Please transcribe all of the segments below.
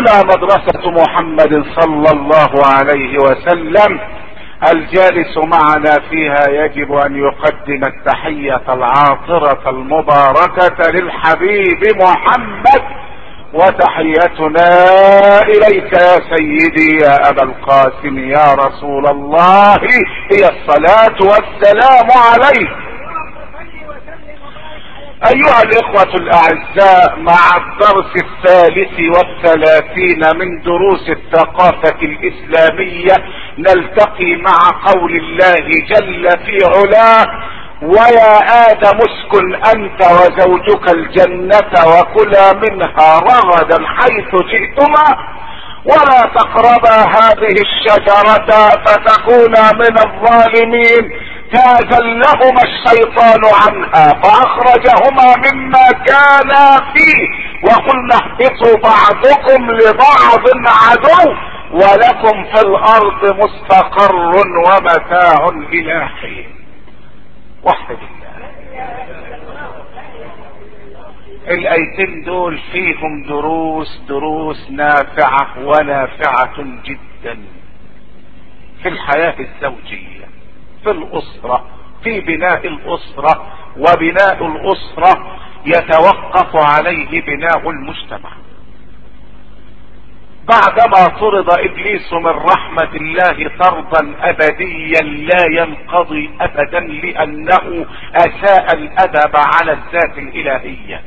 هنا مدرسة محمد صلى الله عليه وسلم الجالس معنا فيها يجب ان يقدم التحية العاطرة المباركة للحبيب محمد وتحيتنا اليك يا سيدي يا ابا القاسم يا رسول الله هي الصلاة والسلام عليك ايها الاخوة الاعزاء مع الدرس الثالث والثلاثين من دروس الثقافة الاسلامية نلتقي مع قول الله جل في علاه ويا ادم اسكن انت وزوجك الجنة وكلا منها رغدا حيث جئتما ولا تقربا هذه الشجرة فتكونا من الظالمين فازلهما الشيطان عنها فاخرجهما مما كانا فيه وقلنا اهبطوا بعضكم لبعض عدو ولكم في الارض مستقر ومتاع الى حين وحد الله الايتين دول فيهم دروس دروس نافعة ونافعة جدا في الحياة الزوجية في الاسرة في بناء الاسرة وبناء الاسرة يتوقف عليه بناء المجتمع بعدما طرد ابليس من رحمة الله طردا ابديا لا ينقضي ابدا لانه اساء الادب على الذات الالهية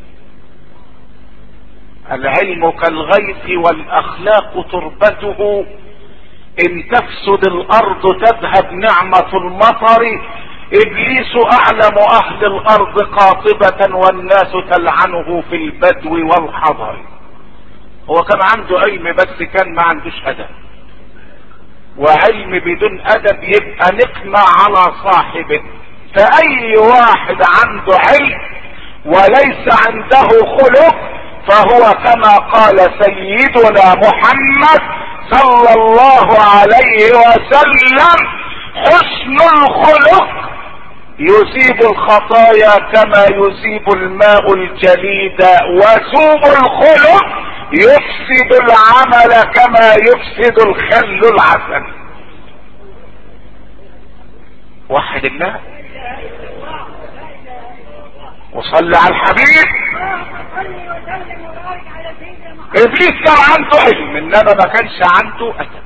العلم كالغيث والاخلاق تربته ان تفسد الارض تذهب نعمة المطر ابليس اعلم اهل الارض قاطبة والناس تلعنه في البدو والحضر هو كان عنده علم بس كان ما عندوش ادب وعلم بدون ادب يبقى نقمة على صاحبه فاي واحد عنده علم وليس عنده خلق فهو كما قال سيدنا محمد صلى الله عليه وسلم حسن الخلق يذيب الخطايا كما يذيب الماء الجليد وسوء الخلق يفسد العمل كما يفسد الخل العسل وحد الله وصلي على الحبيب ابليس كان عنده علم انما ما كانش عنده ادب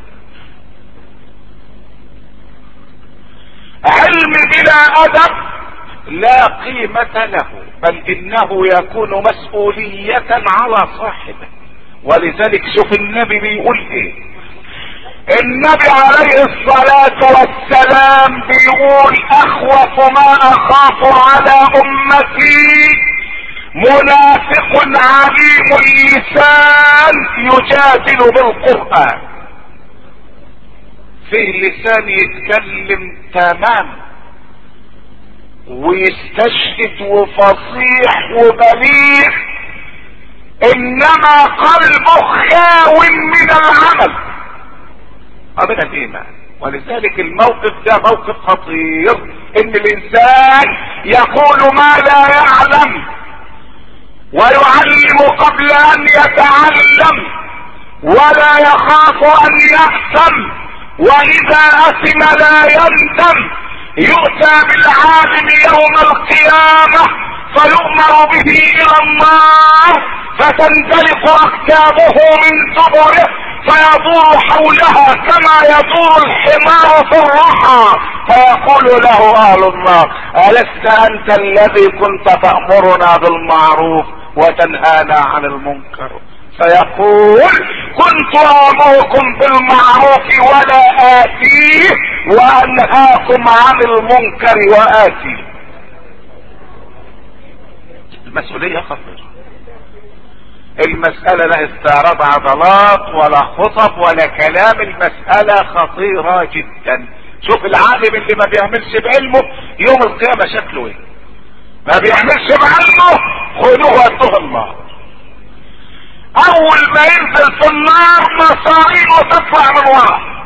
علم بلا ادب لا قيمة له بل انه يكون مسؤولية على صاحبه ولذلك شوف النبي بيقول ايه النبي عليه الصلاة والسلام بيقول اخوف ما اخاف على امتي منافق عليم اللسان يجادل بالقرآن فيه لسان يتكلم تمام ويستشهد وفصيح وبليغ انما قلبه خاو من العمل ابدا الايمان ولذلك الموقف ده موقف خطير ان الانسان يقول ما لا يعلم ويعلم قبل ان يتعلم ولا يخاف ان يأثم واذا اثم لا يندم يؤتى بالعالم يوم القيامة فيؤمر به الى النار فتنزلق اكتابه من دبره فيدور حولها كما يدور الحمار في الرحى فيقول له اهل النار الست انت الذي كنت تأمرنا بالمعروف وتنهانا عن المنكر فيقول كنت امركم بالمعروف ولا اتيه وانهاكم عن المنكر واتيه المسؤولية خطيرة المسألة لا استعراض عضلات ولا خطب ولا كلام المسألة خطيرة جدا شوف العالم اللي ما بيعملش بعلمه يوم القيامة شكله ايه ما بيعملش بعلمه خذوه واتوه النار اول ما ينزل في النار مصائبه تطلع من ورا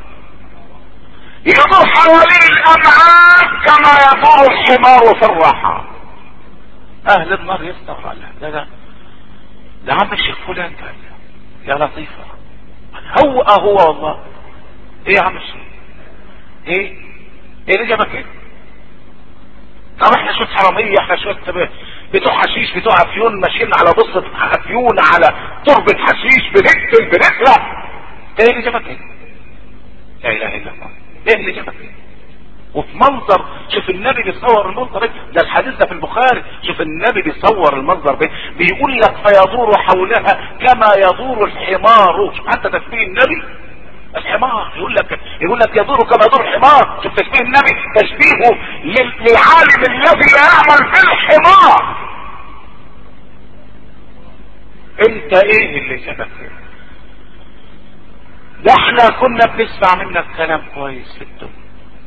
يدور حوالين الامعاء كما يدور الحمار في الراحة اهل النار يستغرب لا لا ده عم الشيخ فلان قال يا لطيفة هو هو والله ايه يا عم الشيخ ايه ايه اللي جابك ايه طب احنا شوية حرامية احنا شوية بتوع حشيش بتوع افيون ماشيين على بصة افيون على تربة حشيش بنقتل بنسرق ايه اللي جابك ايه لا اله الا الله ايه اللي جابك ايه وفي منظر شوف النبي بيصور المنظر ايه ده الحديث ده في البخاري شوف النبي بيصور المنظر ده بيقول لك فيدور حولها كما يدور الحمار شوف حتى تشبيه النبي الحمار يقول لك يقول لك يدور كما يدور الحمار شوف تشبيه النبي تشبيهه للعالم الذي يعمل في الحمار انت ايه اللي جابك ده احنا كنا بنسمع منك كلام كويس في الدنيا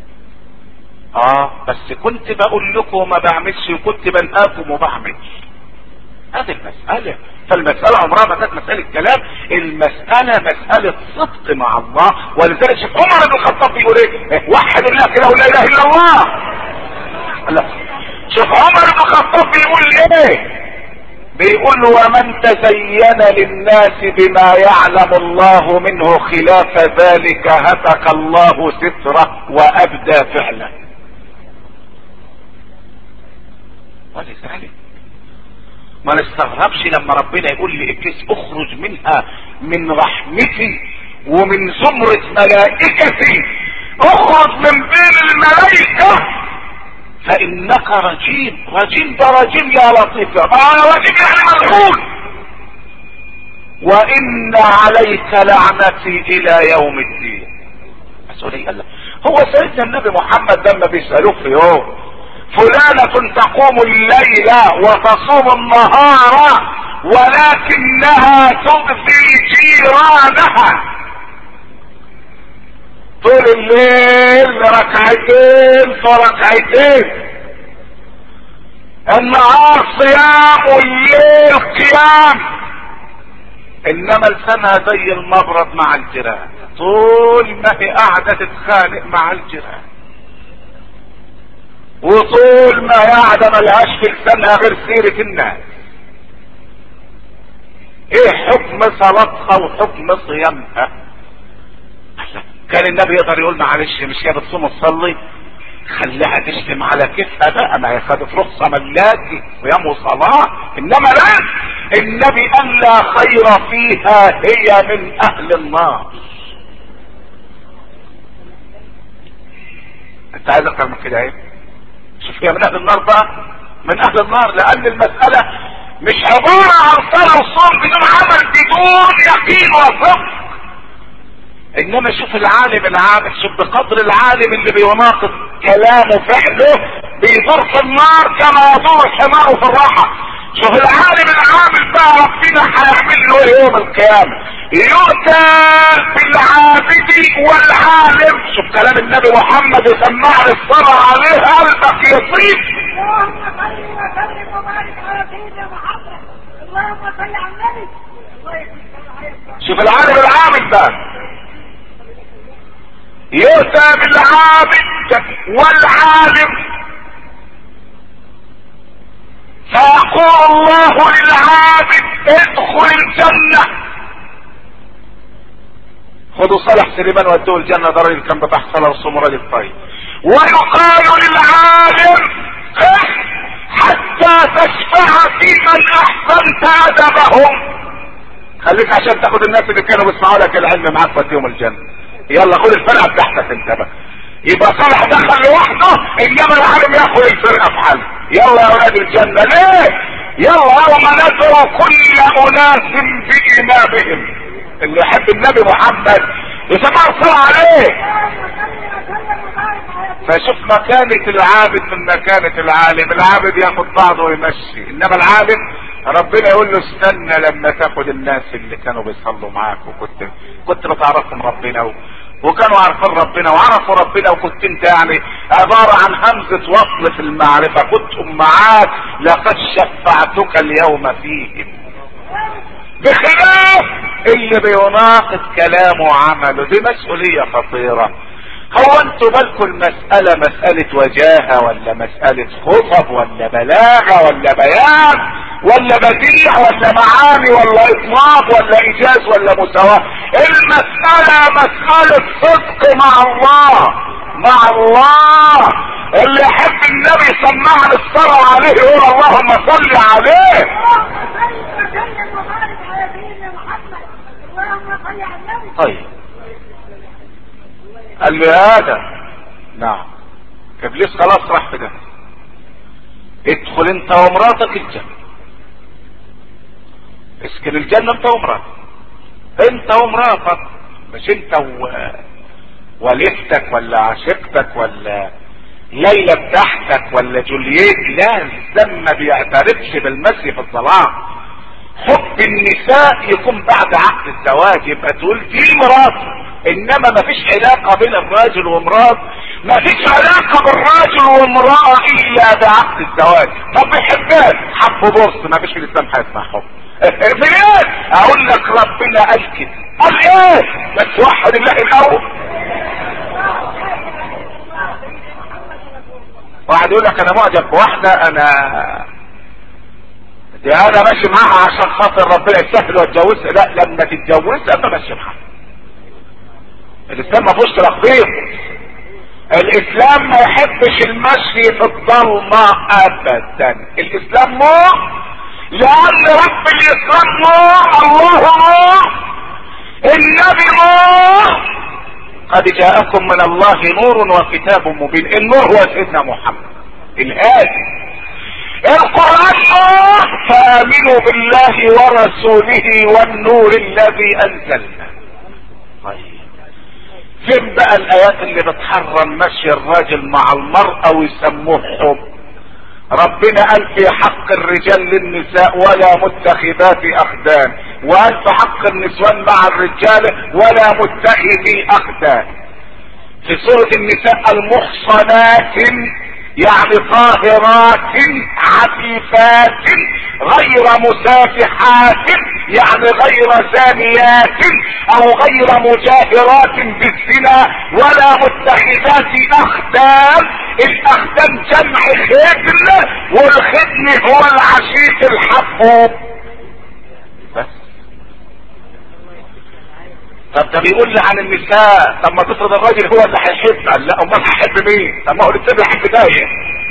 اه بس كنت بقول لكم وما بعملش وكنت بنهاكم وبعمل هذه المسألة فالمسألة عمرها ما كانت مسألة كلام المسألة مسألة صدق مع الله ولذلك شوف عمر بن الخطاب بيقول ايه وحد الله كده ولا اله الا الله لا شوف عمر بن الخطاب بيقول ايه بيقول ومن تزين للناس بما يعلم الله منه خلاف ذلك هتك الله ستره وابدى فعله ولذلك ما نستغربش لما ربنا يقول لابليس اخرج منها من رحمتي ومن زمرة ملائكتي اخرج من بين الملائكة فانك رجيم رجيم ده رجيم يا لطيف ما رجيم يعني ملعون وان عليك لعنتي الى يوم الدين مسؤولية الله هو سيدنا النبي محمد لما بيسألوه في يوم فلانة تقوم الليل وتصوم النهار ولكنها تؤذي جيرانها طول الليل ركعتين فركعتين النهار صيام والليل قيام انما لسانها زي المبرد مع الجيران طول ما هي قاعده تتخانق مع الجيران وطول ما قاعدة ملهاش في لسانها غير سيرة الناس ايه حكم صلاتها وحكم صيامها كان النبي يقدر يقول معلش مش هي بتصوم وتصلي خليها تشتم على كيفها بقى ما هي خدت رخصة ملاكي صيام وصلاة انما لا النبي قال لا خير فيها هي من اهل النار انت عايز اكتر من كده ايه شوف هي من اهل النار بقى من اهل النار لان المسألة مش عبارة عن صلاة وصوم بدون عمل بدون يقين وصدق انما شوف العالم العامل شوف بقدر العالم اللي بيناقض كلامه فعله بيدور في النار كما يدور الحمار في الراحة شوف العالم العامل بقى ربنا هيعمل له يوم القيامة يؤتى بالعابد والعالم شوف كلام النبي محمد يسمعني الصلاة عليه قلبك يطيب اللهم صل وسلم وبارك على سيدنا محمد اللهم صل على النبي الله يكرمك شوف العالم العامل بقى يؤتى بالعابد والعالم فيقول الله للعابد ادخل الجنة خذوا صالح سليمان ودوه الجنة ده راجل كان بتاع صلاة وصوم راجل طيب ويقال للعالم اح حتى تشفع في من احسنت ادبهم خليك عشان تاخد الناس اللي كانوا بيسمعوا لك العلم معاك وديهم الجنة يلا خد الفرقة بتاعتك انت بقى يبقى صالح دخل لوحده انما العالم ياخد الفرقة في حاله يلا يا اولاد الجنة ليه يلا يوم ندعو كل اناس بامامهم اللي يحب النبي محمد يسمع الصلاة عليه فشوف مكانة العابد من مكانة العالم العابد ياخد بعضه ويمشي انما العالم ربنا يقول له استنى لما تاخد الناس اللي كانوا بيصلوا معاك وكنت كنت بتعرفهم ربنا و... وكانوا عارفين ربنا وعرفوا ربنا وكنت انت يعني عبارة عن همزة وصل في المعرفة كنتم معاك لقد شفعتك اليوم فيهم بخلاف اللي بيناقض كلامه وعمله دي مسؤولية خطيرة هو انتوا بالكم المسألة مسألة وجاهة ولا مسألة خطب ولا بلاغة ولا بيان ولا بديع ولا معاني ولا اطلاق ولا ايجاز ولا مساواة المسألة مسألة صدق مع الله مع الله اللي يحب النبي سمعنا الصلاة عليه يقول اللهم صل عليه اللهم صل وسلم وبارك على سيدنا محمد اللهم صل على النبي طيب قال له يا ادم نعم ابليس خلاص راح في ده ادخل انت ومراتك الجنة اسكن الجنة انت ومراتك انت ومراتك مش انت و... وليفتك ولا عشيقتك ولا ليلى بتاعتك ولا جولييت لا الاسلام ما بيعترفش بالمشي في الظلام حب النساء يكون بعد عقد الزواج يبقى تقول دي مراتي انما ما فيش علاقة بين الراجل ومرات ما فيش علاقة بالراجل وامرأة الا بعقد الزواج طب بيحبها حب بص ما فيش في الاسلام حاجة اسمها حب فين اقول لك ربنا قال كده قال ايه بس وحد الله الاول واحد يقول لك انا معجب بواحدة انا دي انا ماشي معاها عشان خاطر ربنا يسهل واتجوزها لا لما تتجوزها ما ماشي معاها الاسلام ما فيهوش تلخبيط الاسلام ما يحبش المشي في الضلمة ابدا الاسلام نور لان رب الاسلام نور الله نور النبي نور قد جاءكم من الله نور وكتاب مبين النور هو سيدنا محمد الهادي القرآن نور فآمنوا بالله ورسوله والنور الذي أنزلنا طيب فين بقى الآيات اللي بتحرم مشي الراجل مع المرأة ويسموه حب ربنا قال في حق الرجال للنساء ولا متخذات أخدان وقال في حق النسوان مع الرجال ولا متخذي أخدان في سورة النساء المحصنات يعني طاهرات عفيفات غير مسافحات يعني غير زانيات او غير مجاهرات بالزنا ولا متخذات اخدان الاخدان جمع خدن والخدن هو العشيق الحفوظ بس طب ده بيقول لي عن النساء طب ما تفرض الراجل هو اللي هيحب قال لا امال هيحب مين طب ما هو الاثنين بيحب دايه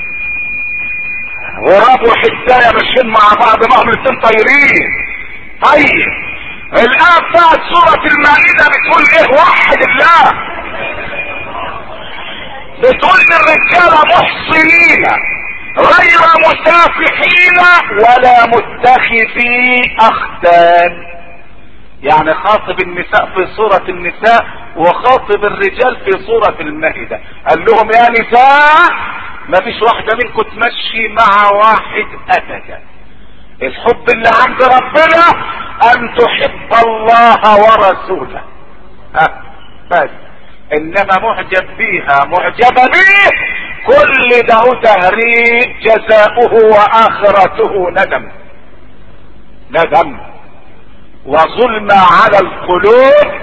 غراب وحدايه ماشيين مع بعض ما هم الاثنين طايرين طيب الان بتاعت سورة المائدة بتقول ايه وحد الله بتقول للرجالة محصنين غير مسافحين ولا متخذي اخدان يعني خاطب النساء في سورة النساء وخاطب الرجال في سورة المائدة قال لهم يا نساء ما فيش واحدة منكم تمشي مع واحد ابدا الحب اللي عند ربنا ان تحب الله ورسوله ها بس انما معجب بيها معجبة بيه كل ده تهريب جزاؤه واخرته ندم ندم وظلم على القلوب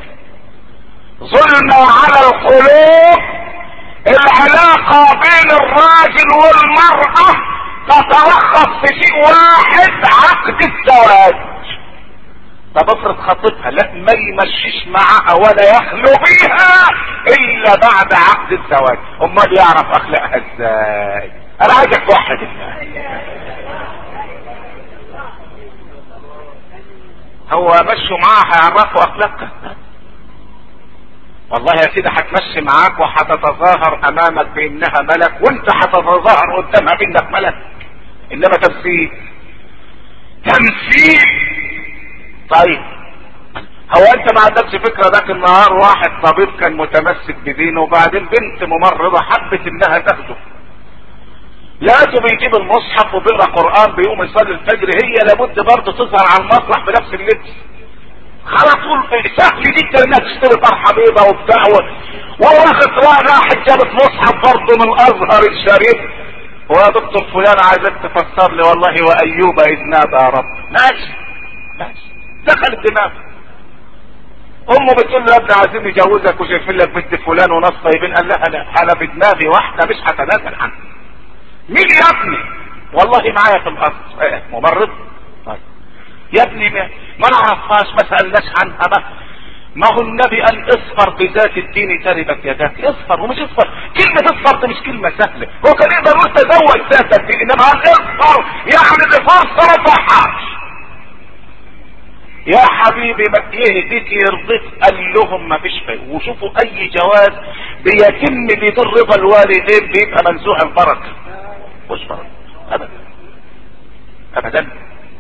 ظلم على القلوب العلاقة بين الراجل والمرأة تتلخص في شيء واحد عقد الزواج طب افرض خطيبها لا ما يمشيش معها ولا يخلو بيها الا بعد عقد الزواج امال يعرف اخلاقها ازاي انا عايزك توحد الله هو مشوا معاها هيعرفوا اخلاقها والله يا سيدي هتمشي معاك وهتتظاهر امامك بانها ملك وانت هتتظاهر قدامها بانك ملك انما تمثيل تمثيل طيب هو انت ما عندكش فكرة ذاك النهار واحد طبيب كان متمسك بدينه وبعدين بنت ممرضة حبت انها تاخده لقيته بيجيب المصحف وبيقرا قران بيقوم يصلي الفجر هي لابد برضه تظهر على المسرح بنفس اللبس على طول سهل جدا انها تشتري طرحه بيضه وبتاع واخد راحت جابت مصحف برضه من الازهر الشريف ويا دكتور فلان عايزك تفسر لي والله وايوب اذ نادى يا رب ماشي ماشي دخل الدماغ امه بتقول له يا ابني عايزين نجوزك وشايفين لك بنت فلان وناس طيبين قال لها لا انا في دماغي واحده مش هتنازل عنها مين يا ابني والله معايا في الارض إيه ممرض طيب يا ابني ما, ما نعرفهاش ما سالناش عنها ما ما هو النبي قال اصفر بذات الدين تربت يداك اصفر ومش اصفر كلمة اصفر دي مش كلمة سهلة هو كان يقدر يقول تزوج ذات الدين انما قال اصفر يعني بفرصة ما صحاش يا حبيبي ما يهديك يرضيك قال لهم ما فيش فايدة وشوفوا اي جواز بيتم بدون رضا الوالدين بيبقى منزوع البركة مش بركة ابدا ابدا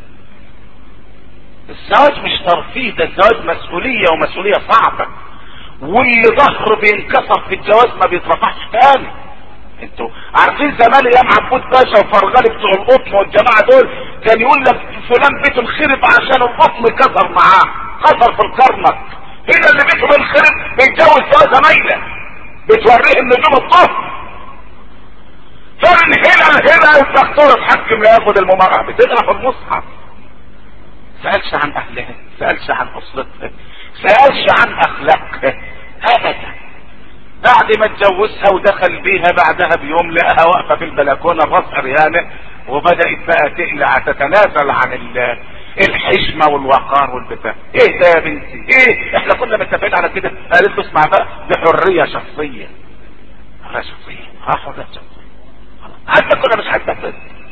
الزواج مش ترفيه ده الزواج مسؤولية ومسؤولية صعبة واللي ظهره بينكسر في الجواز ما بيترفعش تاني انتوا عارفين زمان ايام عبود باشا وفرغالي بتوع القطن والجماعه دول كان يقول لك فلان بيته انخرب عشان القطن كسر معاه كسر في الكرنك هنا اللي بيته انخرب بيتجوز جوازه مايله بتوريه النجوم الطهر فمن هنا هنا الدكتور اتحكم ياخد الممرأة بتقرا في المصحف سألش عن اهلها سألش عن اسرتها سألش عن اخلاقها ابدا بعد ما اتجوزها ودخل بيها بعدها بيوم لقاها واقفه في البلكونه الراس عريانه وبدات بقى تقلع تتنازل عن الحشمه والوقار والبتاع ايه ده يا بنتي ايه احنا كنا متفقين على كده قالت له اسمع بقى دي حريه شخصيه حريه شخصيه ها حريه شخصيه حتى كنا مش هنتفق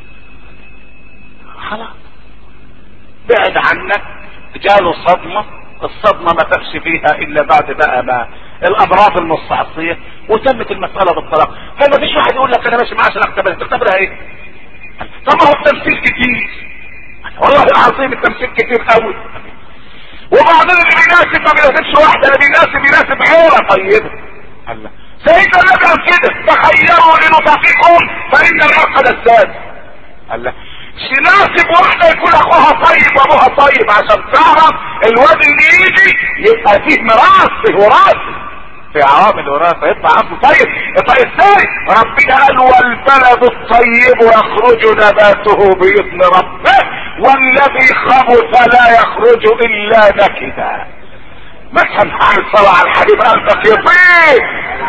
خلاص بعد عنك جاله صدمه الصدمه ما تفش فيها الا بعد بقى ما الامراض المستعصيه وتمت المساله بالطلاق فما فيش واحد يقول لك انا ماشي معاه عشان اختبرها تختبرها ايه طب هو التمثيل كتير والله العظيم التمثيل كتير قوي وبعدين اللي بيناسب ما بيناسبش واحده اللي بيناسب بيناسب عوره طيبه الله سيدنا النبي قال كده تخيروا لنطفئكم فان العقد الساد الله يناسب واحدة يكون اخوها طيب وابوها طيب عشان تعرف الواد اللي يجي يبقى فيه ميراث فيه وراثة في عوامل وراثة يطلع عقله طيب يطلع ازاي ربنا قال والبلد الطيب يخرج نباته باذن ربه والذي خبث لا يخرج الا نكدا مثلا حال صلى على الحبيب قلبك يطيب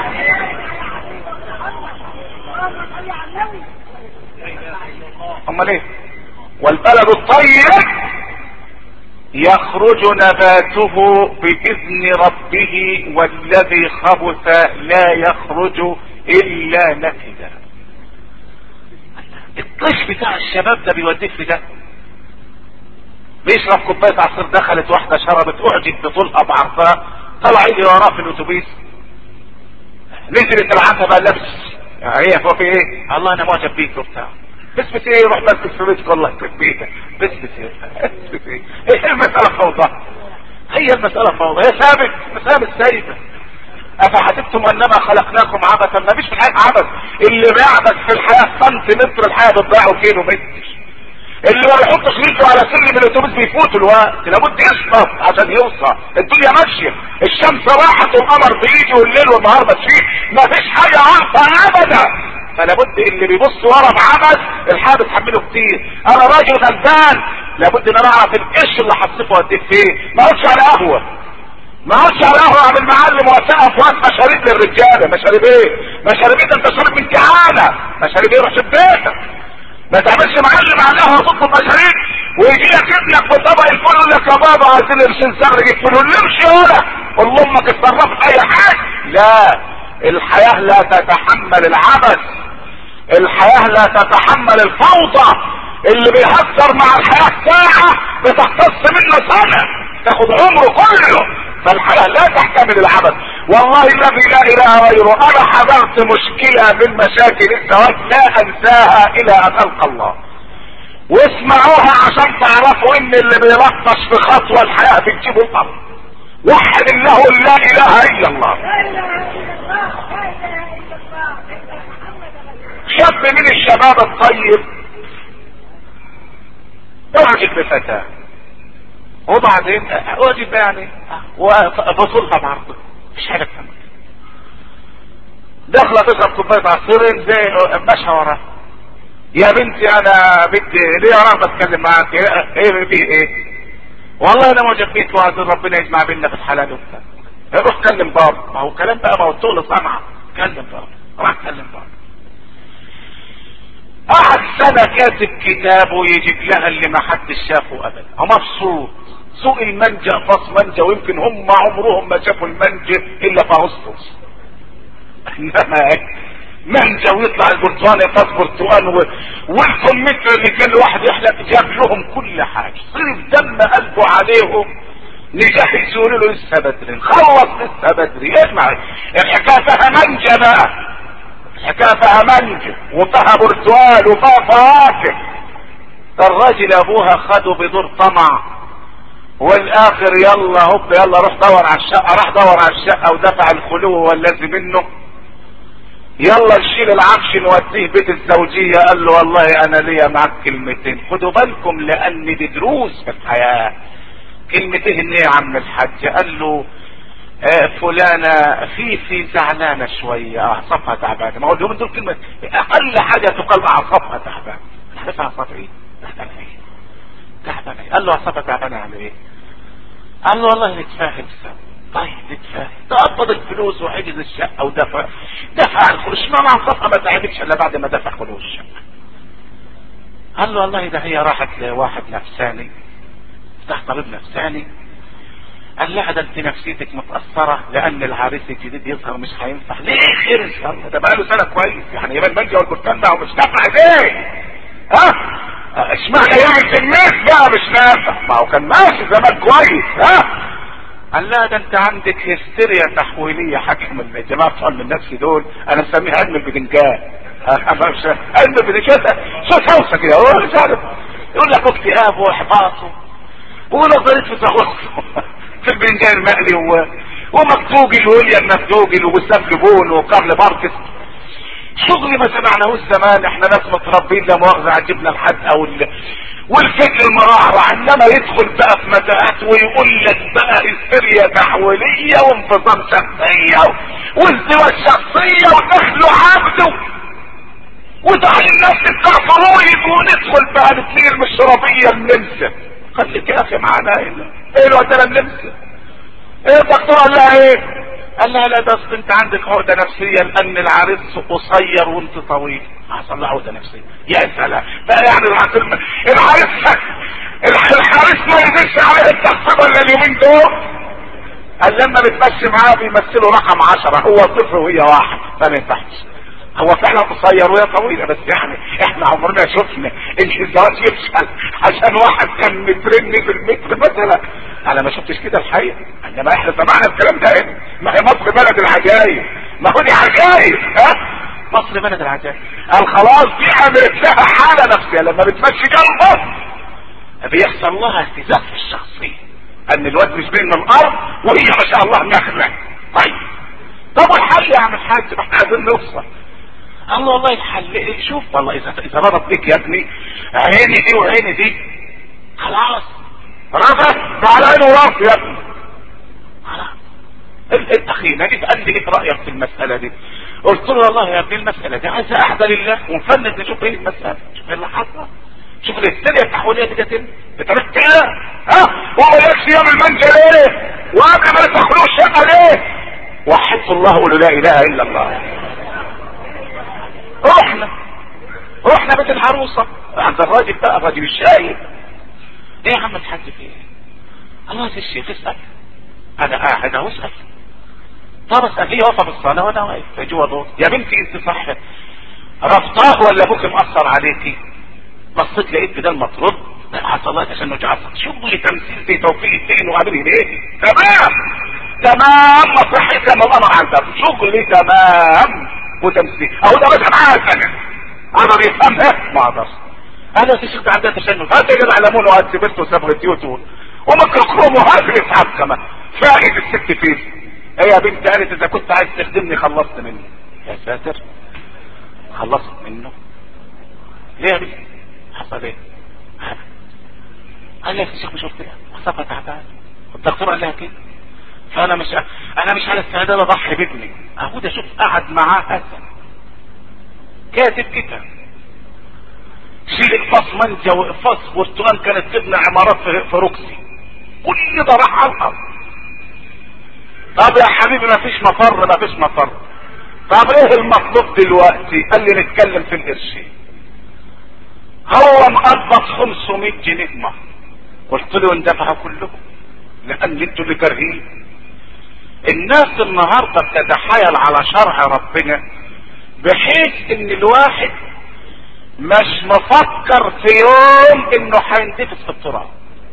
امال ايه والبلد الطيب يخرج نباته باذن ربه والذي خبث لا يخرج الا نكدا الطيش بتاع الشباب ده بيوديك في ده بيشرب كوبايه عصير دخلت واحده شربت اعجب بطولها بعرضها طلع يجري وراه في الاتوبيس نزلت العتبه لبس هي فوق ايه الله انا معجب بيك وبتاع بس ايه روح مسك في بيتك والله يخرب بيتك بس ايه بس ايه هي المسألة فوضى هي المسألة فوضى هي ثابت ثابت سايبة افحسبتم انما خلقناكم عبثا ما فيش في الحياة عبث اللي بيعبث في الحياة سنتيمتر الحياة بتضيعه كيلو متر اللي ما بيحطش رجله على سلم الاتوبيس بيفوت الوقت لابد يشطف عشان يوصل الدنيا ماشيه الشمس راحت والقمر بيجي والليل والنهار ماشيين ما فيش حاجه عارفه ابدا فلابد اللي بيبص ورا بعبث الحادث حمله كتير انا راجل غلبان لابد ان انا اعرف القش اللي هصرفه قد ايه فين ما اقعدش على قهوه ما اقعدش على قهوه اعمل معلم واسقف واسقى مشاريب للرجاله مشاريب ايه مشاريب ايه ده انت شارب من جعانه مشاريب ايه روح شوف بيتك ما تعملش معلم على القهوه وتطلب مشاريب ويجي لك ابنك في طبق الفول يقول لك يا بابا عايزين قرشين سر جيب فول نمشي ولا والله امك اتصرفت اي حاجه لا الحياه لا تتحمل العبث الحياه لا تتحمل الفوضى اللي بيهزر مع الحياه ساعه بتختص منه سنه تاخد عمره كله فالحياه لا تحتمل العبث والله الذي لا اله غيره انا حضرت مشكله من مشاكل الزواج لا انساها الى ان القى الله واسمعوها عشان تعرفوا ان اللي بيلطش في خطوه الحياه بتجيبه الارض وحد الله لا اله الا الله لا اله الا الله لا اله الا الله سيدنا محمد رسول شاب من الشباب الطيب اعجب بفتاه وبعدين اعجب يعني وبصلها بعرضه مش حاجه تفهم داخله تشرب كوبايه عصير زي ماشيه وراه يا بنتي انا بدي ليه انا بتكلم معاك ايه في ايه والله انا معجب بيك وعايز ربنا يجمع بيننا في الحلال وبتاع روح كلم بابا ما هو كلام بقى ما هو الطول سمعه كلم بابا راح كلم بابا قعد سنة كاتب كتاب ويجيب لها اللي ما حدش شافه ابدا هو مبسوط سوق المانجا فاص مانجا ويمكن هم عمرهم ما شافوا المانجا الا في اغسطس انما مانجا ويطلع البرتقال فاص برتقال و... والكمثرى اللي كان الواحد يحلق جاب لهم كل حاجه صرف دم قلبه عليهم نجاح يقولوا له لسه بدري خلص لسه بدري اسمع الحكايه فيها مانجا بقى الحكايه فيها مانجا وفيها برتقال وفيها فواكه الراجل ابوها خده بدور طمع والاخر يلا هوب يلا روح دور على الشقه راح دور على الشقه ودفع الخلو والذي منه يلا نشيل العفش نوديه بيت الزوجية قال له والله انا ليا معاك كلمتين خدوا بالكم لان دي دروس في الحياة كلمتين ايه يا عم الحاج قال له آه فلانة في في زعلانة شوية اعصابها تعبانة ما هو اليومين دول كلمة اقل حاجة تقال اعصابها تعبانة عارف اعصابها ايه؟ تعبانة ايه؟ تعبانة ايه؟ قال له اعصابها تعبانة على ايه؟ قال له والله نتفاهم سوا طيب نتفاهم تقبض الفلوس وحجز الشقة ودفع دفع الخلوش ما اعصابها ما تعبتش الا بعد ما دفع خلوش الشقة قال له والله ده هي راحت لواحد نفساني فتح طبيب نفساني قال لها ده انت نفسيتك متأثرة لان العريس الجديد يظهر مش هينفع ليه خير ان شاء الله ده بقاله سنة كويس يعني يبقى المانجا والبرتقال ده ومش نافع ليه ها اشمعنى يعمل في الناس بقى مش نافع ما هو كان ماشي زمان كويس ها قال لا ده انت عندك هستيريا تحويلية حكم الجماعة بتوع النفس دول انا مسميها علم البدنجان علم البدنجان صوت هوسة كده هو مش عارف يقول لك اكتئاب واحباط ونظرية في تغص في البدنجان المقلي و... ومكتوجل ويليام مكتوجل ووسام لبون وكارل باركس شغل ما سمعناهوش زمان احنا ناس متربين لا مؤاخذة عجبنا الحدقة وال... والفكر المراعرة انما يدخل بقى في متاهات ويقول لك بقى هستيريا تحويلية وانفصام شخصية والزواج شخصية ودخله عبده وتعالي الناس بتاع فرويد وندخل بقى الاثنين الشرابية النمسا خليك يا اخي معانا ايه ايه الوقت النمسا ايه الدكتور قال لها ايه قال لها لا ده اصل انت عندك عقده نفسيه لان العريس قصير وانت طويل حصل له عقده نفسيه يا سلام بقى يعني العريس العريس الحارس ما يزيدش عليه التخطيط ولا اليومين دول قال لما بتمشي معاه بيمثلوا رقم عشرة هو صفر وهي واحد فما ينفعش هو فعلا قصير وهي طويله بس يعني احنا عمرنا شفنا ان الزواج يفشل عشان واحد كان مترن في المتر مثلا انا ما شفتش كده الحقيقه انما احنا سمعنا الكلام ده هنا ما هي مصر بلد العجايب ما هو دي عجايب ها مصر بلد العجايب قال خلاص دي عملت لها حاله نفسيه لما بتمشي جنبه بيحصل لها اهتزاز في الشخصيه ان الواد مش بين الارض وهي ما شاء الله نخله طيب طب والحل يا عم الحاج ما احنا عايزين نوصل قال له والله الحل شوف والله اذا اذا ربط بيك يا ابني عيني دي وعيني دي خلاص رفض ده على عينه وراس يا ابني خلاص الاخي نجد قال لي ايه رايك في المساله دي قلت له والله يا ابني المساله دي عايزه احدى لله ونفند نشوف ايه المساله شوف ايه اللي حصل شوف الهستيريا التحويليه دي جت انت عرفت كده ها وما يكفي يوم المنجا ليه وقبل ما تدخلوا الشقه ليه وحدت الله قولوا لا اله الا الله رحنا رحنا بيت العروسه عند الراجل بقى الراجل الشايب ايه يا عم الحاج في ايه الله يا الشيخ اسال انا قاعد اهو اسال طب اسال هي واقفه في الصلاه وانا واقف جوه دور يا بنتي انت صح رفضاه ولا ابوك مأثر عليكي بصيت لقيت بدل ما ترد حصل الله تشنج عصب شغل تمثيل زي توفيق الدين وعامل ايه تمام تمام مصلحتي كما الامر عن ذلك شغلي تمام وتمثيل اهو ده بس معاه سنه اقدر يفهمها ما اقدرش انا في شيخ عندها تشنج هات يا جدع ليمون وهات سبرت وصبغ ديوتون ومكر كروم وهات الاسعاف كمان فاقد الست فيه ايه يا بنت قالت اذا كنت عايز تخدمني خلصت منه يا ساتر خلصت منه ليه يا بنت حصل ايه قال لي يا شيخ مش قلت لها حسابها تعبان الدكتور قال لها كده فانا مش انا مش على استعداد اضحي بابني اهو ده شوف قعد معاه حسن كاتب كتاب شيل اقفاص منجا واقفاص برتقال كانت تبنى عمارات في, في روكسي كل ده راح على الارض طب يا حبيبي ما فيش مفر ما فيش مفر طب ايه المطلوب دلوقتي قال لي نتكلم في القرشين هو مقبض 500 جنيه مهر قلت له اندفعوا كلهم لان انتوا اللي كارهين الناس النهارده بتتحايل على شرع ربنا بحيث ان الواحد مش مفكر في يوم انه هيندفس في التراب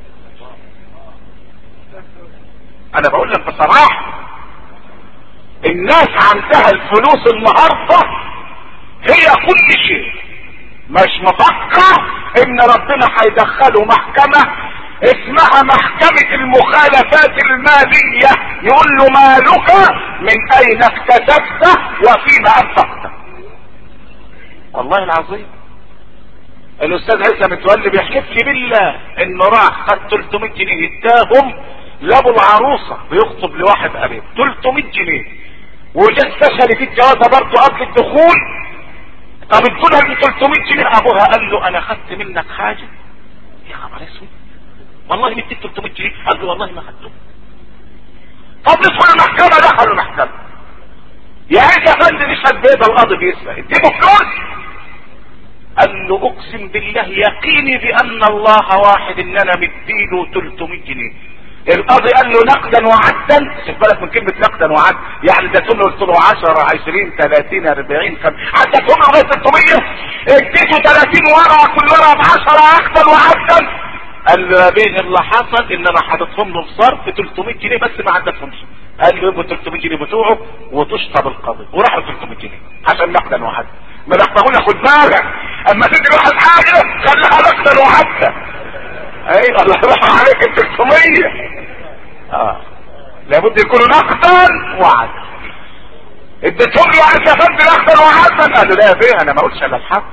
انا بقول لك بصراحه الناس عندها الفلوس النهارده هي كل شيء مش مفكر ان ربنا هيدخله محكمة اسمها محكمة المخالفات المالية يقول له مالك من اين اكتسبته وفيما انفقته والله العظيم الاستاذ عيسى متولي بيحلف لي بالله انه راح خد 300 جنيه اداهم لابو العروسه بيخطب لواحد قريب 300 جنيه وجا استشهد في الجوازه برضه قبل الدخول طب ادولها ب 300 جنيه ابوها قال له انا خدت منك حاجه يا خبر اسود والله مديك 300 جنيه قال له والله ما خدته طب ندخل المحكمه دخلوا المحكمه يا عيسى يا فندم اشهد بيضه القاضي بيسمع اديله فلوس قال له اقسم بالله يقيني بان الله واحد ان انا مديله 300 جنيه القاضي قال له نقدا وعدا خد بالك من كلمه نقدا وعدا يعني ده له قلت له 10 20 30 40 5 عدتهم له لغايه 300 اديته 30 ورقه كل ورقه ب 10 نقدا وعدا قال له يا بيه اللي حصل ان انا حاططهم له في ظرف 300 جنيه بس ما عدتهمش قال له يبقوا 300 جنيه بتوعه وتشطب القاضي وراحوا 300 جنيه عشان نقدا وعدا ما نقدرون خد بالك اما تدي واحد حاجه خليها نقدا وعدا ايوه الله يرحم عليك ال 300 اه لابد يكونوا نقدا وعدا اديتهم له عايز يا فندم نقدا وعدا قال له لا يا بيه انا ما اقولش الا الحق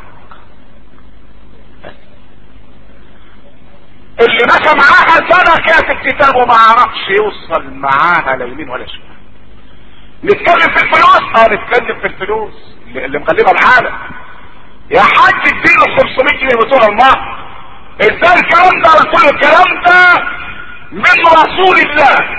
اللي مشى معاها سنة كاتب كتاب وما عرفش يوصل معاها لا يمين ولا شمال نتكلم في الفلوس اه نتكلم في الفلوس اللي, اللي مغلبه العالم يا حاج اديله 500 جنيه بتوع المهر ازاي الكلام ده قلت له الكلام ده من رسول الله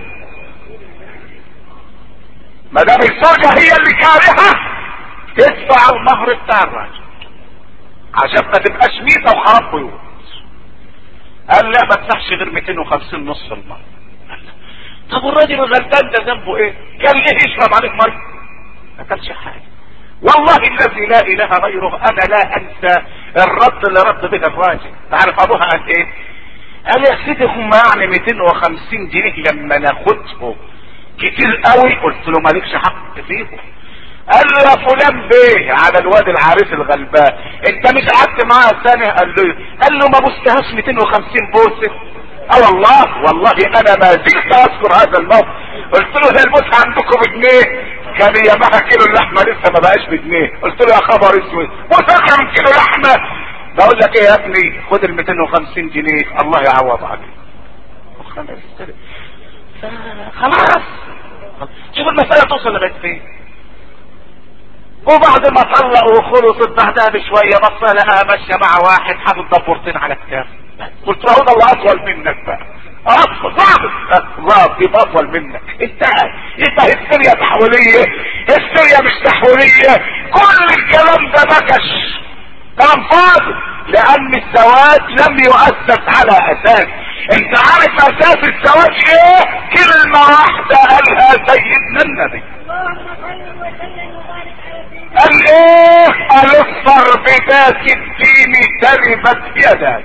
ما دام الزوجه هي اللي كارهه تدفع المهر بتاع الراجل عشان ما تبقاش ميته وخراب بيوت قال لا ما تدفعش غير 250 نص المهر طب والراجل الغلبان ده ذنبه ايه؟ كان ليه يشرب عليك ميه؟ ما كانش حاجه والله الذي لا اله غيره انا لا انسى الرد اللي رد به الراجل تعرف ابوها قال ايه قال يا سيدي هم يعني 250 جنيه لما ناخدهم كتير قوي قلت له مالكش حق فيهم قال له يا فلان بيه على الواد العريس الغلبان انت مش قعدت معاه سنه قال له قال له ما بوستهاش 250 بوسه اه والله والله انا ما زلت اذكر هذا الموقف قلت له ده البوسه عندكم بجنيه كان يامها كيلو اللحمه لسه ما بقاش بجنيه قلت له يا خبر اسود بوسه من كيلو لحمه بقول لك ايه يا ابني خد ال 250 جنيه الله يعوض عليك خلاص شوف المسألة توصل لغاية فين وبعد ما طلقوا وخلصت بعدها بشوية بص لها ماشية مع واحد حاطط دبورتين على كتاف قلت له ده اللي اطول منك بقى اطول ضابط ضابط يبقى اطول منك انت انت هستيريا تحويلية هستيريا مش تحويلية كل الكلام ده نكش كلام فاضي لان الزواج لم يؤسس على اساس انت عارف اساس الزواج ايه كلمة واحدة قالها سيدنا النبي قال ايه الفر بذات الدين تربت يداك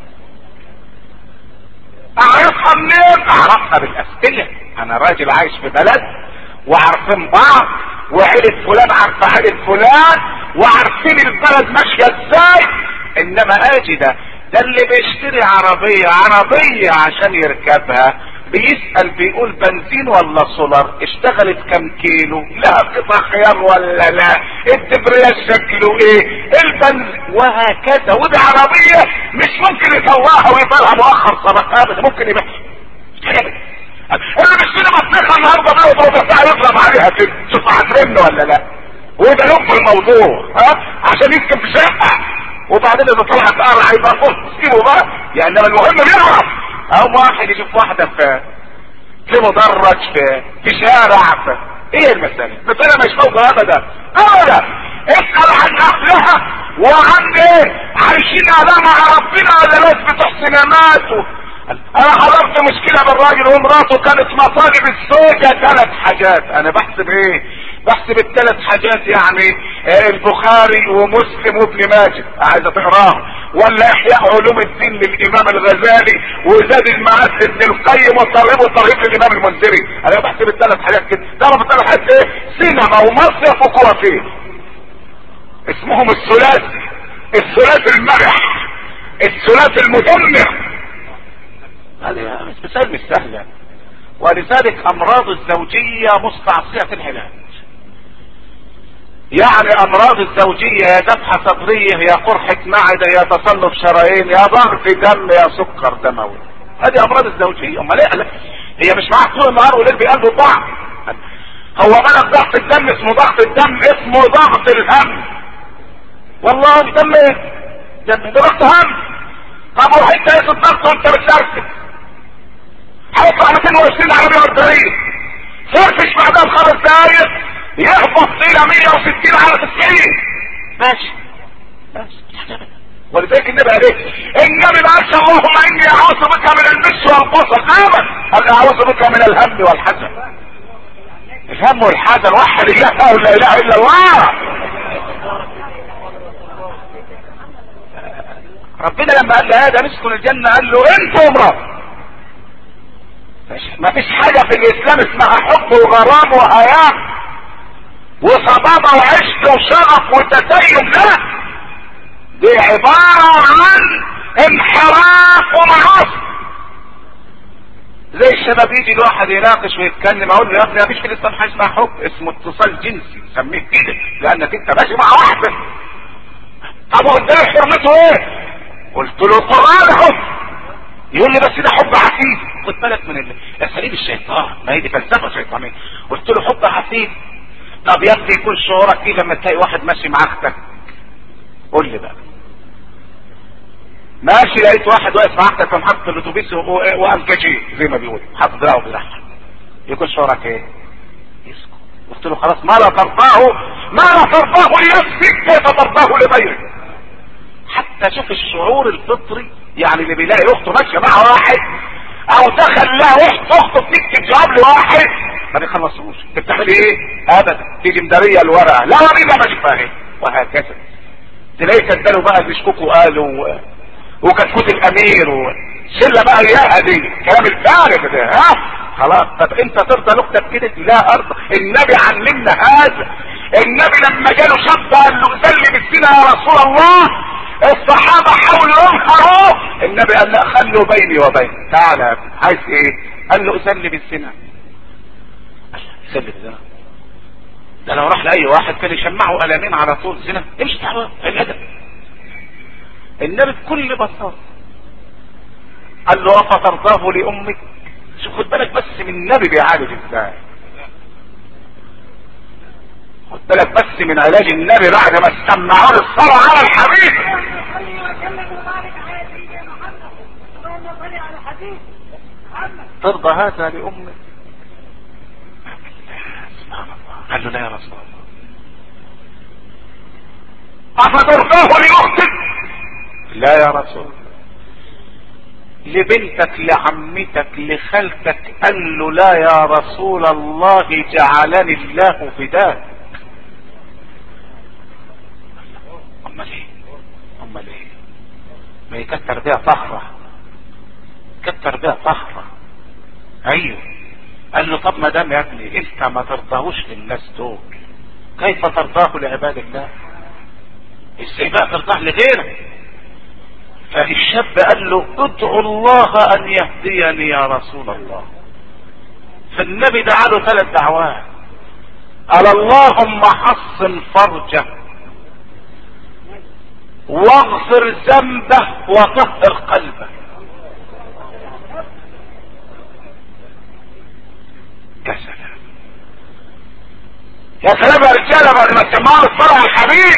اعرفها منين اعرفها بالاسئلة انا راجل عايش في بلد وعارفين بعض وعيلة فلان عارفة عيلة فلان وعارفين البلد ماشية ازاي انما اجي ده ده اللي بيشتري عربية عربية عشان يركبها بيسأل بيقول بنزين ولا سولار اشتغلت كم كيلو لها قطع خيار ولا لا الدبرياج شكله ايه البنزين وهكذا ودي عربية مش ممكن يطلعها ويطلعها مؤخر صدقات ممكن يبقى اللي بيشتري بطيخة النهارده بيقعد ربع ساعة يضرب عليها كده شوف هترن ولا لا وده لب الموضوع ها عشان يسكن في شقة وبعدين اذا طلعت قرع يبقى فوق سيبه بقى يعني المهم بيعرف او واحد يشوف واحدة في في مدرج في في شارع في ايه المسألة مسألة مش فوضى ابدا ابدا اسأل عن اهلها وعن ايه عايشين على مع ربنا ولا ناس بتحسن ماتوا انا حضرت مشكلة بالراجل ومراته كانت مصاجب الزوجة ثلاث حاجات انا بحسب ايه بحسب الثلاث حاجات يعني آه، البخاري ومسلم وابن ماجه عايزه تقراه ولا احياء علوم الدين للامام الغزالي وزاد المعاد ابن القيم وترغيب وترهيب للامام المنذري انا بحسب الثلاث حاجات كده تعرف الثلاث حاجات ايه سينما ومصيف وكوافير اسمهم الثلاثي الثلاثي المرح الثلاثي المدمر هذه مش مسائل مش سهله ولذلك امراض الزوجيه مستعصيه العلاج يعني امراض الزوجية يا ذبحة صدرية يا قرحة معدة يا تصلب شرايين يا ضغط دم يا سكر دموي هذه امراض الزوجية امال ايه هي مش معاك طول النهار وليل بقلبه بعض هو ملك ضغط الدم اسمه ضغط الدم اسمه ضغط الهم والله دم ايه دم ضغط هم طب وحيد تقيس الضغط وانت بتسرسل هيطلع 220 على 140 فرفش بعدها بخمس دقايق يهبط الى 160 على 90 ماشي ماشي ولذلك النبي قال ايه النبي ما قالش اللهم اني اعوذ بك من المس والبصر ابدا قال اعوذ بك من الهم والحزن الهم والحزن وحد الله لا اله الا الله ربنا لما قال لادم اسكن الجنه قال له انت وامرأة ما فيش حاجه في الاسلام اسمها حب وغرام وهيام وصبابة وعشق وشغف وتدين لا دي عبارة عن انحراف ومعاصي زي الشباب يجي الواحد يناقش ويتكلم اقول له يا ابني مفيش في الاسلام حاجه اسمها حب اسمه اتصال جنسي سميه كده لانك انت ماشي مع واحده طب قدام حرمته ايه؟ قلت له القران حب يقول لي بس ده حب عفيف خد بالك من اساليب الشيطان ما هي دي فلسفه شيطانيه قلت له حب عفيف طب يا ابني يكون شعورك ايه لما تلاقي واحد ماشي مع اختك قول لي بقى ماشي لقيت واحد واقف مع اختك في محطه الاتوبيس وقام كشي زي ما بيقول حاطط دراعه بيضحك يكون شعورك ايه؟ يسكت قلت له خلاص ما لا ترضاه ما لا ترضاه لنفسك كيف ترضاه لغيرك حتى شوف الشعور الفطري يعني اللي بيلاقي اخته ماشيه مع واحد او دخل لها اخت اخته بتكتب جواب لواحد ما بيخلصوش بتعمل ايه ابدا تيجي مداريه الورقه لا ورينا ما شفاها وهكذا تلاقي كدلوا بقى بيشكوك وقالوا وكتكوت الامير وشله بقى اياها دي كلام الفارغ ده ها خلاص طب انت ترضى لاختك كده لا ارضى النبي علمنا هذا النبي لما جاله شاب قال له سلم السنه يا رسول الله الصحابه حاولوا ينهروا النبي قال لا خلوا بيني وبينك تعالى يا ابني عايز ايه قال له اسلم السنه سلم الزنا ده لو راح لاي واحد كان يشمعه قلمين على طول زنا ايش دعوه الادب النبي بكل بساطه قال له افترضاه لامك شوف خد بالك بس من النبي بيعالج ازاي خد بالك بس من علاج النبي بعد ما سمعوا الصلاة على الحبيب ترضى هذا لامك قال له لا يا رسول الله افترضاه لاختك لا يا رسول لبنتك لعمتك لخالتك قال له لا يا رسول الله جعلني الله فداك امال ايه امال ايه ما يكتر بيها فخرة كتر بيها فخرة ايوه قال له طب ما دام يا ابني انت ما ترضاهوش للناس دول كيف ترضاه لعباد الله ازاي بقى ترضاه لغيرك فالشاب قال له ادعو الله ان يهديني يا رسول الله فالنبي دعا له ثلاث دعوات قال اللهم حصن فرجه واغفر ذنبه وطهر قلبه يا سلام يا سلام يا رجاله بعد ما تسمعوا الصلاه على الحبيب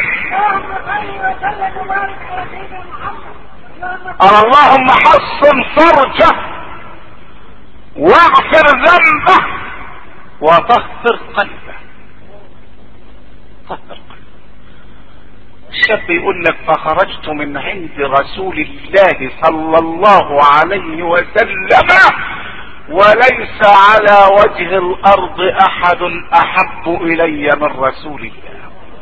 قال اللهم حصن فرجه واغفر ذنبه وطهر قلبه طهر قلبه الشاب يقول لك فخرجت من عند رسول الله صلى الله عليه وسلم وليس على وجه الارض احد احب الي من رسول الله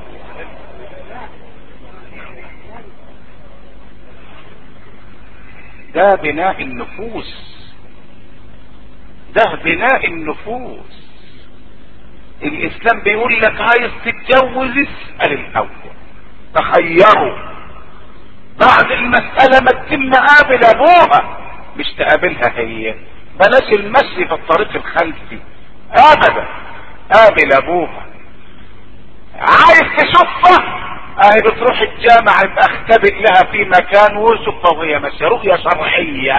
ده بناء النفوس ده بناء النفوس الاسلام بيقول لك عايز تتجوز اسأل الاول تخيروا بعد المسألة ما تتم قابل ابوها مش تقابلها هي بلاش المشي في الطريق الخلفي ابدا قابل ابوها عايز تشوفها اهي بتروح الجامع يبقى اختبئ لها في مكان وشوفها وهي ماشيه رؤيه شرعيه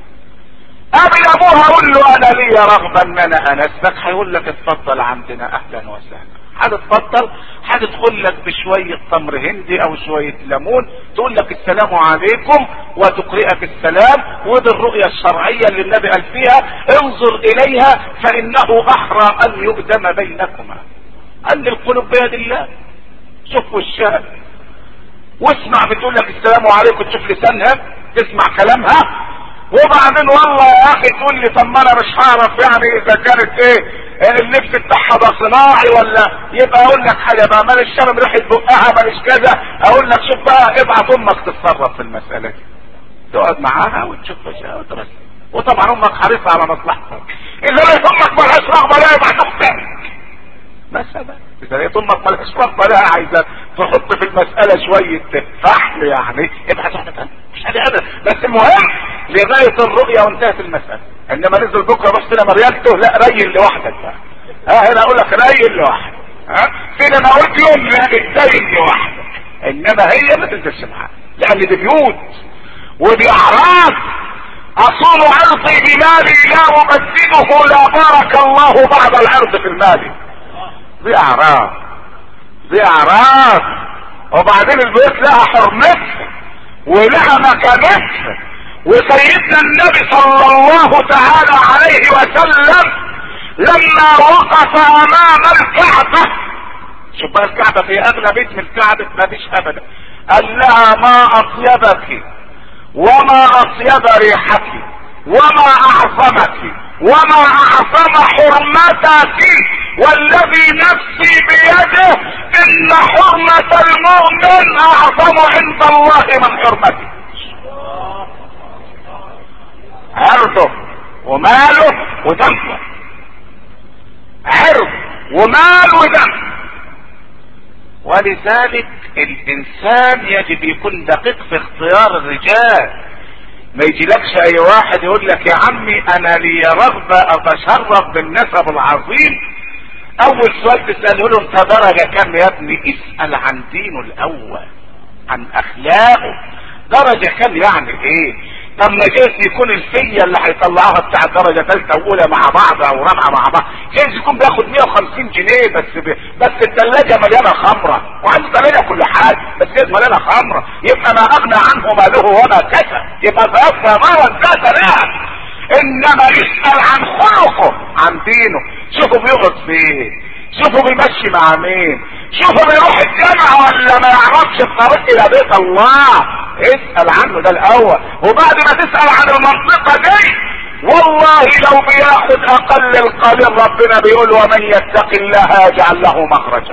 قابل ابوها اقول له انا لي رغبه ان انا انسبك هيقول لك اتفضل عندنا اهلا وسهلا هتتفضل هتدخل لك بشوية تمر هندي او شوية ليمون تقول لك السلام عليكم وتقرئك السلام ودي الرؤية الشرعية اللي النبي قال فيها انظر اليها فانه احرى ان يؤدم بينكما ان القلوب بيد الله شوف وشها واسمع بتقول لك السلام عليكم تشوف لسانها تسمع كلامها وبعدين والله يا اخي تقول لي طب ما انا مش هعرف يعني اذا كانت ايه اللبس بتاعها ده صناعي ولا يبقى اقول لك حاجه بقى ماليش شرم ريحه بقها ماليش كذا اقول لك شوف بقى ابعت امك تتصرف في المساله دي تقعد معاها وتشوف وشها وترسل وطبعا امك حريصه على مصلحتك اذا لقيت امك مالهاش رغبه لا ابعت اختك مثلا اذا لقيت امك مالهاش رغبه لا عايزه تحط في المساله شويه فحل يعني ابعت واحده ثانيه مش حاجه ابدا بس المهم لغايه الرؤيه وانتهت المساله انما نزل بكره روح سينما ريالته لا ريل لوحدك بقى ها هنا اقول لك ريل لوحدك ها سينما قلت يوم لا اتريل لوحدك انما هي ما تنزلش معاها لان دي بيوت ودي اعراض اصول عرضي بمالي لا ابدله لا بارك الله بعد العرض في المال دي اعراض دي اعراض وبعدين البيوت لها حرمتها ولها مكانتها وسيدنا النبي صلى الله تعالى عليه وسلم لما وقف امام الكعبة شوف بقى الكعبة في اغلى بيت من الكعبة ما فيش ابدا قال لها ما اطيبك وما اطيب ريحك وما اعظمك وما اعظم حرمتك والذي نفسي بيده ان حرمة المؤمن اعظم عند الله من حرمته عرضه وماله ودمه عرض ومال ودم ولذلك الانسان يجب يكون دقيق في اختيار الرجال ما يجيلكش اي واحد يقول لك يا عمي انا لي رغبة اتشرف بالنسب العظيم اول سؤال تسأله له انت درجة كام يا ابني اسأل عن دينه الاول عن اخلاقه درجة كام يعني ايه طب ما جايز يكون الفية اللي هيطلعوها بتاع درجة ثالثة واولى مع بعض او رابعة مع بعض جايز يكون بياخد 150 جنيه بس ب... بس الثلاجة مليانة خمرة وعنده ثلاجة كل حاجة بس جايز مليانة خمرة يبقى ما اغنى عنه ماله وما كسب يبقى فيبقى ما وزاد لا انما يسأل عن خلقه عن دينه شوفوا بيغط فين شوفوا بيمشي مع مين شوفوا بيروح الجامعة ولا ما يعرفش الطريق الى بيت الله اسأل عنه ده الاول وبعد ما تسأل عن المنطقة دي والله لو بياخد اقل القليل ربنا بيقول ومن يتق الله يجعل له مخرجا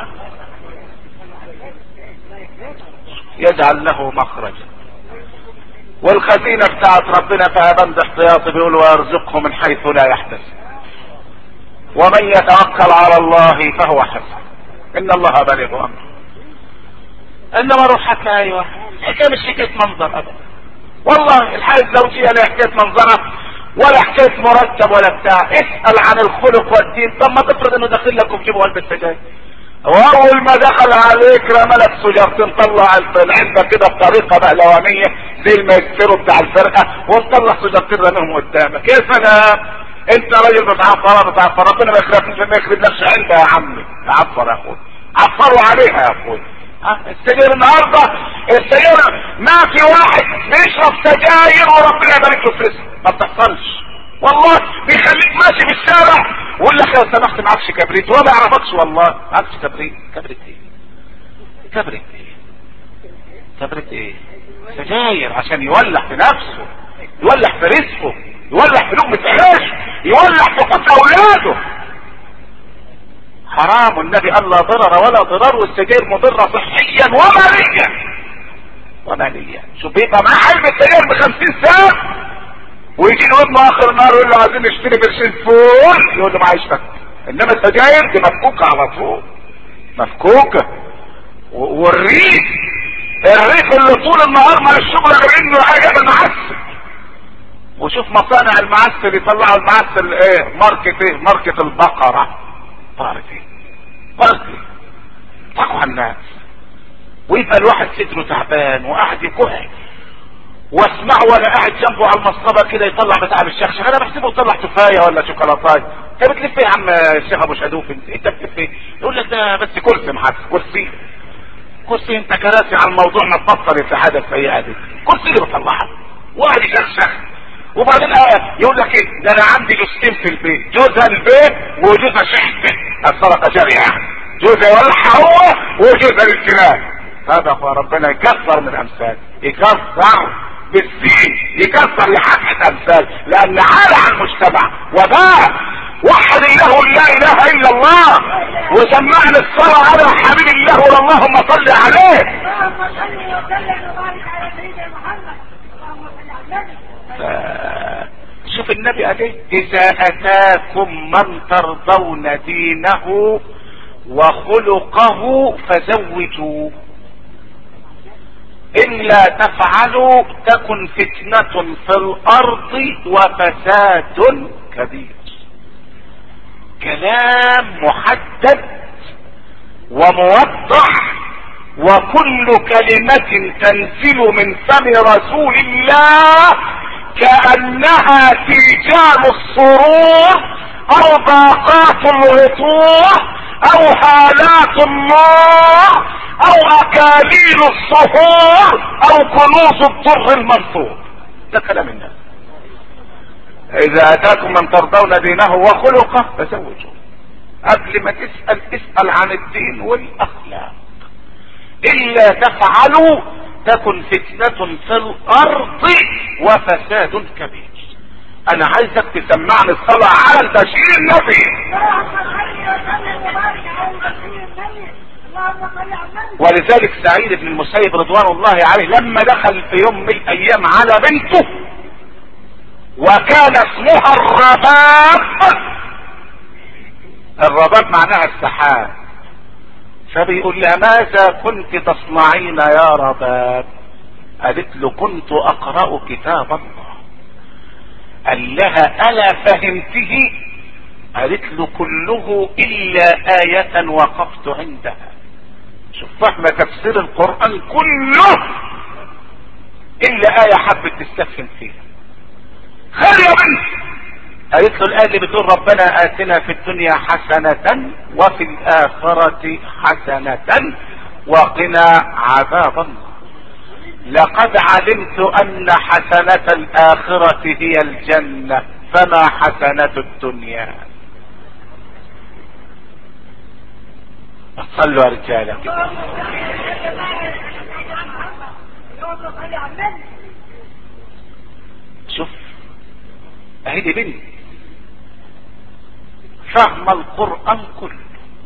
يجعل له مخرجا والخزينة بتاعت ربنا فيها بند احتياطي بيقول ويرزقه من حيث لا يحتسب ومن يتوكل على الله فهو حسن ان الله بالغ امره انما روح حكى ايوه حكايه مش حكايه منظر ابدا والله الحياه الزوجيه لا حكايه منظره ولا حكايه مرتب ولا بتاع اسال عن الخلق والدين طب ما تفرض انه داخل لك وفي جيبه علبه سجاير واول ما دخل عليك رملك سجارتين طلع العلبه كده بطريقه بهلوانيه زي المايسترو بتاع الفرقه ومطلع سجارتين رميهم قدامك يا سلام انت راجل بتعفر بتعفر ربنا ما يخربش ما يخربلكش علبه يا عمي عفر يا اخوي عفروا عليها يا اخوي السجاير النهارده السجاير ما في واحد بيشرب سجاير وربنا يبارك له في رزقه ما بتحصلش والله بيخليك ماشي في الشارع ويقول لك لو سمحت معكش كبريت وما يعرفكش والله معكش كبريت كبريت ايه كبريت ايه كبريت ايه سجاير عشان يولع في نفسه يولع في رزقه يولع في لقمة عيش يولع في قوت اولاده حرام والنبي قال لا ضرر ولا ضرار والسجاير مضرة صحيا وماليا وماليا شوف بيبقى معاه علبة سجاير ب 50 سنة ويجي له ابنه اخر النهار يقول له عايزين نشتري قرشين فول يقول له معيش فك انما السجاير دي مفكوكة على طول مفكوكة و- والريف الريف اللي طول النهار مع الشغل غير انه حاجة بالمعسل وشوف مصانع المعسل يطلعوا المعسل ايه ماركة ايه ماركة البقرة ماركة ايه ماركة ايه تقوى الناس ويبقى الواحد صدره تعبان وقاعد يكح واسمعه وانا قاعد جنبه على المصطبه كده يطلع بتاع الشخشخ انا بحسبه يطلع تفايه ولا شوكولاتايه انت بتلف ايه يا عم الشيخ ابو شادوف انت انت بتلف ايه يقول لك ده بس كرسي محس كرسي كرسي انت كراسي على الموضوع ما تبطل السعاده السيئه دي كرسي اللي بطلعها وقاعد يشخشخ وبعدين آه يقول لك ايه ده انا عندي جوزتين في البيت جوزها البيت وجوزها شحته الصدقه جاريه يعني جوزها يولعها هو وجوزها للكلاب هذا هو ربنا يكثر من امثال يكثر بالسين يكثر لحقة امثال لان عالى على المجتمع وباء وحد الله لا اله الا الله وسمعنا الصلاة على حبيب الله اللهم صل عليه اللهم صل وسلم وبارك على سيدنا محمد اللهم صل على النبي آه، شوف النبي قال ايه اذا اتاكم من ترضون دينه وخلقه فزوجوه الا تفعلوا تكن فتنة في الارض وفساد كبير كلام محدد وموضح وكل كلمة تنزل من فم رسول الله كأنها تيجان السرور او باقات الغطوة او هالات النار او اكاليل الصهور او كنوز الضر المنثور ده كلام الناس اذا اتاكم من ترضون دينه وخلقه فزوجوه قبل ما تسأل اسأل عن الدين والاخلاق الا تفعلوا تكن فتنة في الارض وفساد كبير انا عايزك تسمعني الصلاة على البشير النبي اللهم صل وسلم وبارك على البشير النبي اللهم صل على النبي ولذلك سعيد بن المسيب رضوان الله عليه لما دخل في يوم من الايام على بنته وكان اسمها الرباب الرباب معناها السحاب فبيقول لها ماذا كنت تصنعين يا رباب قالت له كنت اقرأ كتاب الله قال لها الا فهمته قالت له كله الا آية وقفت عندها شوف فاهمة تفسير القرآن كله الا آية حبت تستفهم فيها خير يا بنت قالت له الآية اللي بتقول ربنا آتنا في الدنيا حسنة وفي الآخرة حسنة وقنا عذاب النار لقد علمت أن حسنة الآخرة هي الجنة فما حسنة الدنيا صلوا يا رجالة كده اللهم صل على النبي شوف اهي دي بنت فاهمة القرآن كله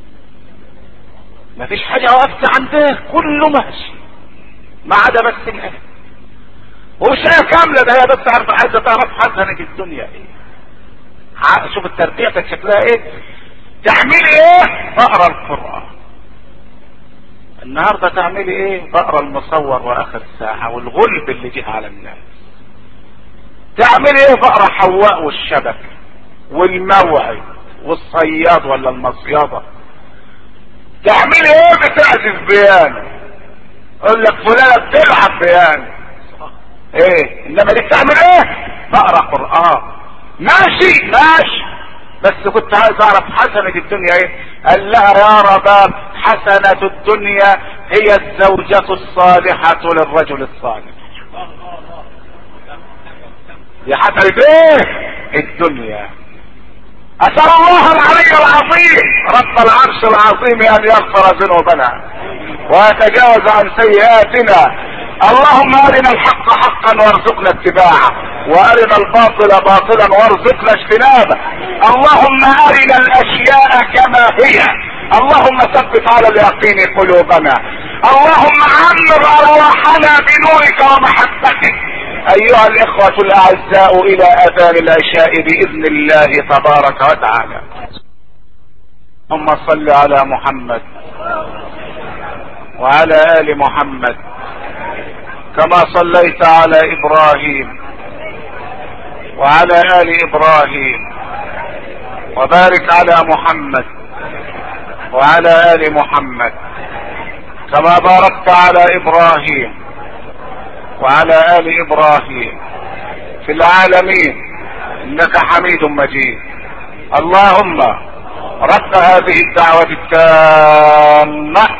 مفيش حاجة وقفت عندها كله ماشي ما عدا بس الآية ومش هي كاملة ده هي بس عارفة عايزة تعرف حسنة في الدنيا ايه ع- شوف التربية كانت شكلها ايه تعملي ايه بقرا القرآن النهاردة تعملي ايه بقرا المصور واخر ساعة والغلب اللي جه على الناس تعملي ايه بقرا حواء والشبكة والموعد والصياد ولا المصيادة تعملي ايه بتعزف بيانو يقول لك فلانة بتلعب بيانو ايه انما دي بتعمل ايه بقرا قرآن ماشي ماشي بس كنت عايز اعرف حسنة الدنيا ايه قال لها يا رباب حسنة الدنيا هي الزوجة الصالحة للرجل الصالح يا حسنة ايه الدنيا اسأل الله العلي العظيم رب العرش العظيم ان يغفر ذنوبنا ويتجاوز عن سيئاتنا اللهم ارنا الحق حقا وارزقنا اتباعه وارنا الباطل باطلا وارزقنا اجتنابه اللهم ارنا الاشياء كما هي اللهم ثبت على اليقين قلوبنا اللهم عمر ارواحنا بنورك ومحبتك ايها الاخوة الاعزاء الى اذان العشاء باذن الله تبارك وتعالى اللهم صل على محمد وعلى ال محمد كما صليت على ابراهيم وعلى ال ابراهيم وبارك على محمد وعلى ال محمد كما باركت على ابراهيم وعلى ال ابراهيم في العالمين انك حميد مجيد اللهم رب هذه الدعوة التامة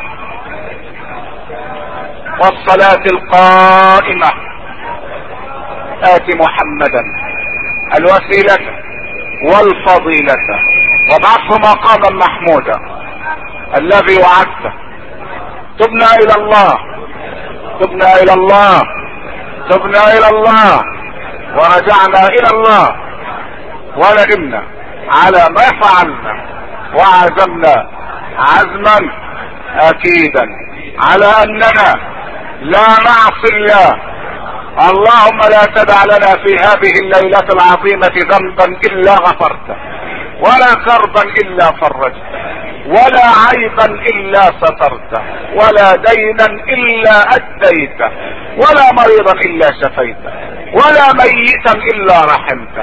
والصلاة القائمة آت محمدا الوسيلة والفضيلة وابعثه مقاما محمودا الذي وعدته تبنا الى الله تبنا الى الله تبنا الى الله ورجعنا الى الله وندمنا على ما فعلنا وعزمنا عزما اكيدا على اننا لا نعصي الله اللهم لا تدع لنا في هذه الليلة العظيمة ذنبا الا غفرته ولا كربا الا فرجته ولا عيبا الا سترته ولا دينا الا اديته ولا مريضا الا شفيته ولا ميتا الا رحمته